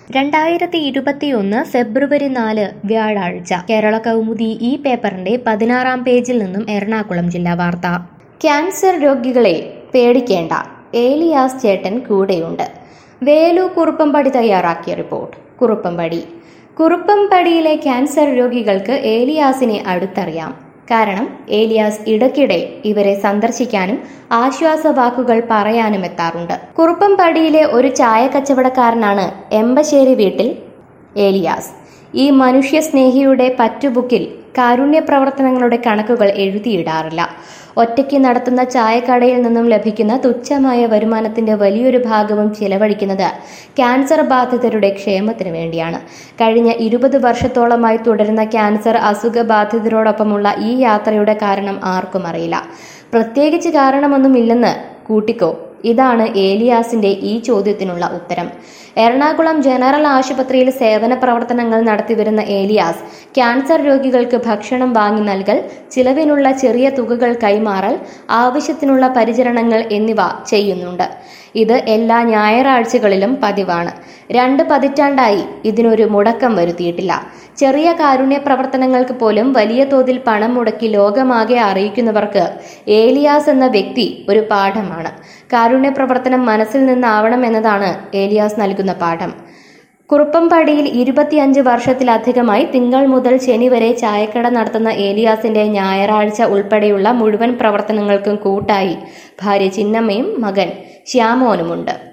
രണ്ടായിരത്തി ഇരുപത്തിയൊന്ന് ഫെബ്രുവരി നാല് വ്യാഴാഴ്ച കേരള കൗമുദി ഈ പേപ്പറിന്റെ പതിനാറാം പേജിൽ നിന്നും എറണാകുളം ജില്ലാ വാർത്ത ക്യാൻസർ രോഗികളെ പേടിക്കേണ്ട ഏലിയാസ് ചേട്ടൻ കൂടെയുണ്ട് വേലു കുറുപ്പമ്പടി തയ്യാറാക്കിയ റിപ്പോർട്ട് കുറുപ്പമ്പടി കുറുപ്പമ്പടിയിലെ ക്യാൻസർ രോഗികൾക്ക് ഏലിയാസിനെ അടുത്തറിയാം കാരണം ഏലിയാസ് ഇടയ്ക്കിടെ ഇവരെ സന്ദർശിക്കാനും ആശ്വാസവാക്കുകൾ പറയാനും എത്താറുണ്ട് കുറുപ്പംപടിയിലെ ഒരു ചായ കച്ചവടക്കാരനാണ് എമ്പശ്ശേരി വീട്ടിൽ ഏലിയാസ് ഈ മനുഷ്യസ്നേഹിയുടെ പറ്റുബുക്കിൽ കാരുണ്യ പ്രവർത്തനങ്ങളുടെ കണക്കുകൾ എഴുതിയിടാറില്ല ഒറ്റയ്ക്ക് നടത്തുന്ന ചായക്കടയിൽ നിന്നും ലഭിക്കുന്ന തുച്ഛമായ വരുമാനത്തിന്റെ വലിയൊരു ഭാഗവും ചിലവഴിക്കുന്നത് ക്യാൻസർ ബാധിതരുടെ ക്ഷേമത്തിന് വേണ്ടിയാണ് കഴിഞ്ഞ ഇരുപത് വർഷത്തോളമായി തുടരുന്ന ക്യാൻസർ അസുഖബാധിതരോടൊപ്പമുള്ള ഈ യാത്രയുടെ കാരണം ആർക്കും അറിയില്ല പ്രത്യേകിച്ച് കാരണമൊന്നുമില്ലെന്ന് കൂട്ടിക്കോ ഇതാണ് ഏലിയാസിന്റെ ഈ ചോദ്യത്തിനുള്ള ഉത്തരം എറണാകുളം ജനറൽ ആശുപത്രിയിൽ സേവന പ്രവർത്തനങ്ങൾ നടത്തിവരുന്ന ഏലിയാസ് ക്യാൻസർ രോഗികൾക്ക് ഭക്ഷണം വാങ്ങി നൽകൽ ചിലവിനുള്ള ചെറിയ തുകകൾ കൈമാറൽ ആവശ്യത്തിനുള്ള പരിചരണങ്ങൾ എന്നിവ ചെയ്യുന്നുണ്ട് ഇത് എല്ലാ ഞായറാഴ്ചകളിലും പതിവാണ് രണ്ട് പതിറ്റാണ്ടായി ഇതിനൊരു മുടക്കം വരുത്തിയിട്ടില്ല ചെറിയ കാരുണ്യ പ്രവർത്തനങ്ങൾക്ക് പോലും വലിയ തോതിൽ പണം മുടക്കി ലോകമാകെ അറിയിക്കുന്നവർക്ക് ഏലിയാസ് എന്ന വ്യക്തി ഒരു പാഠമാണ് കാരുണ്യ പ്രവർത്തനം മനസ്സിൽ നിന്നാവണം എന്നതാണ് ഏലിയാസ് നൽകുന്ന പാഠം കുറുപ്പംപടിയിൽ ഇരുപത്തിയഞ്ച് വർഷത്തിലധികമായി തിങ്കൾ മുതൽ ശനി വരെ ചായക്കട നടത്തുന്ന ഏലിയാസിന്റെ ഞായറാഴ്ച ഉൾപ്പെടെയുള്ള മുഴുവൻ പ്രവർത്തനങ്ങൾക്കും കൂട്ടായി ഭാര്യ ചിന്നമ്മയും മകൻ ശ്യാമോനുമുണ്ട്